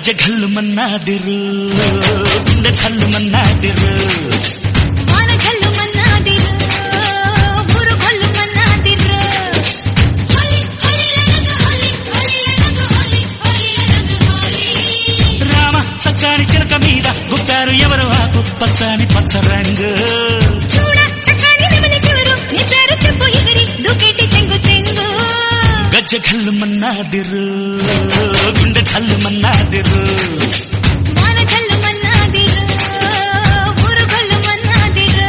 గజ్జ గల్లు మన్నాదిరు గుండె చల్లు మన్నాదిరు వాన జల్లు మన్నాదిరు ఊరు కొల్లు మన్నాదిరు హోలీ హోలీ రంగ హోలీ హోలీ రంగ హోలీ హోలీ రంగ హోలీ రామ చక్కని చిలక మీద గుప్పారు ఎవరు ఆకు పచ్చని పచ్చ రంగు చూడ చక్కని నెమలికెవరు నీ పేరు చెప్పు ఎగిరి దూకేటి చెంగు చెంగు గజ్జ గల్లు మన్నాదిరు గుండె చల్లు మన్నాదిరు వాన జల్లు మన్నాదిరు ఊరు కొల్లు మన్నాదిరు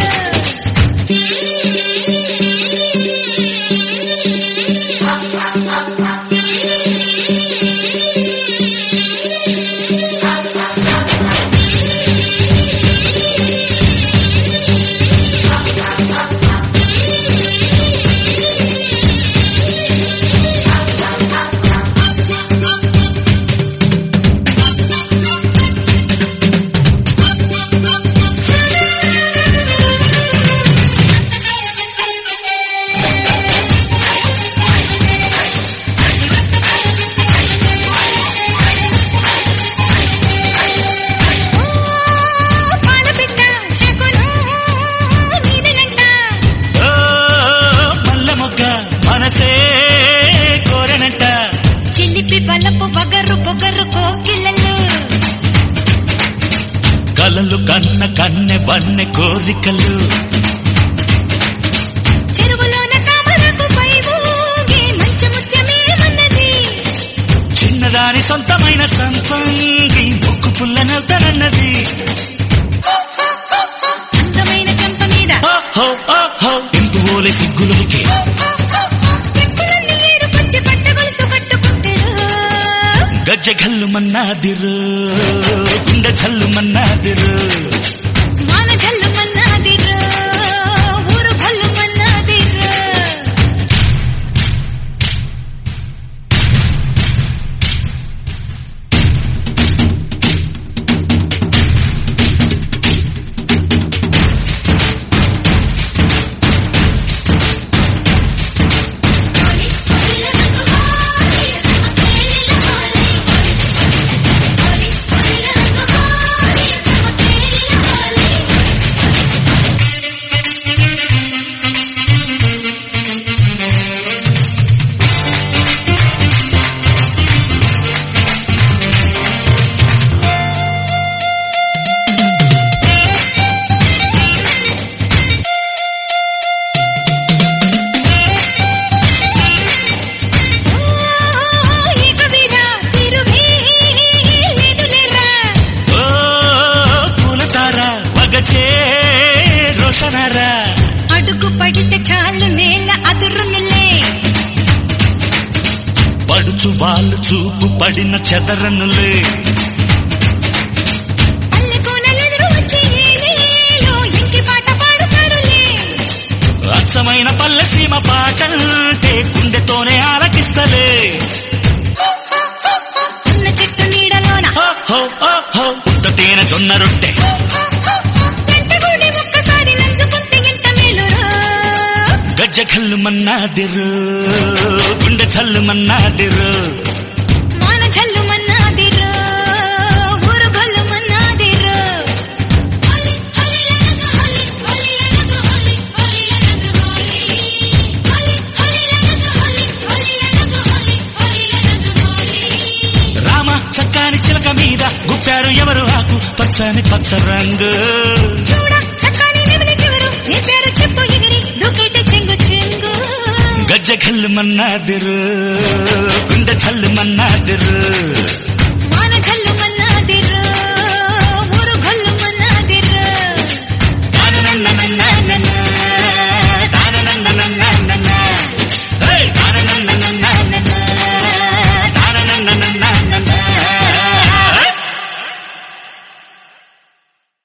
పాలపిట్ట శకునం నీదనంట ఓ మల్ల మొగ్గ మనసే కోరనంట చిలిపి బలపు బగరు పొగరు కోకిలలు కలలు కన్న కన్నె వన్నె కోరికలు చెరువులోన తామరకు పై ఊగే మంచు ముత్యమేమన్నది చిన్నదాని సొంతమైన సంపంగి ముక్కు పుల్లనవుతానన్నది అందమైన చెంప మీద ఓహో ఓహో ఇంపు ఓలే సిగ్గులకి చెక్కులన్నీ ఏరుకొచ్చి పట్ట గొలుసు పట్టుకుంటారు గజ్జ గల్లు మన్నాదిరు గుండె చల్లు మన్నాదిరు వాన జల్లు మన్నాదిరు ఊరు గొల్లు మన్నాదిరు ఇక వీరా తిరుగే లేదులేరా ఓ పూలతార పగచే రోషనారా అడుగు పడితే చాలు నేల అదురునులే పడుచు వాళ్ళు చూపు పడిన చెదరనులే పల్లె కోనలెదురు వచ్చి ఏలేలో ఇంకి పాట పాడుతారులే అచ్చమైన పల్లె సీమ పాటంటే గుండెతోనే ఆలకిస్తలే ఉన్న చెట్టు నీడలోన ఓహో ఓహో ఉత్త తేనె జొన్న రొట్టె వెంటగుడి ఒక్కసారి నంచుకుంటే ఎంత మేలురా గజ్జ కల్లు మన్నాదిరు గుండె చల్లు మన్నాదిరు వాన జల్లు మన్నాదిరు ఊరు గొల్లు మన్నాదిరు రామ చక్కాని చిలక మీద గుప్పారు ఎవరు ఆకు పచ్చని పచ్చ రంగు చూడ చక్కని నెమలికెవరు నీ పేరు చెప్పు ఎగిరి దూకేటి చెంగు చెంగు గజ్జ కల్లు మన్నాదిరు గుండె చల్లు మన్నాదిరు